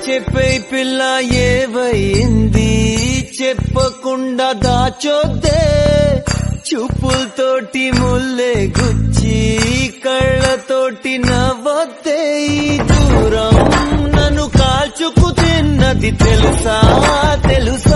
చెప్పే పిల్ల ఏవయింది చెప్పకుండా దాచొద్దే చూపులతోటి ముల్లే గుచ్చి కళ్ళతోటి నవ్వొద్దే ఈ దూరం నన్ను కాల్చుకు తిన్నది తెలుసా తెలుసా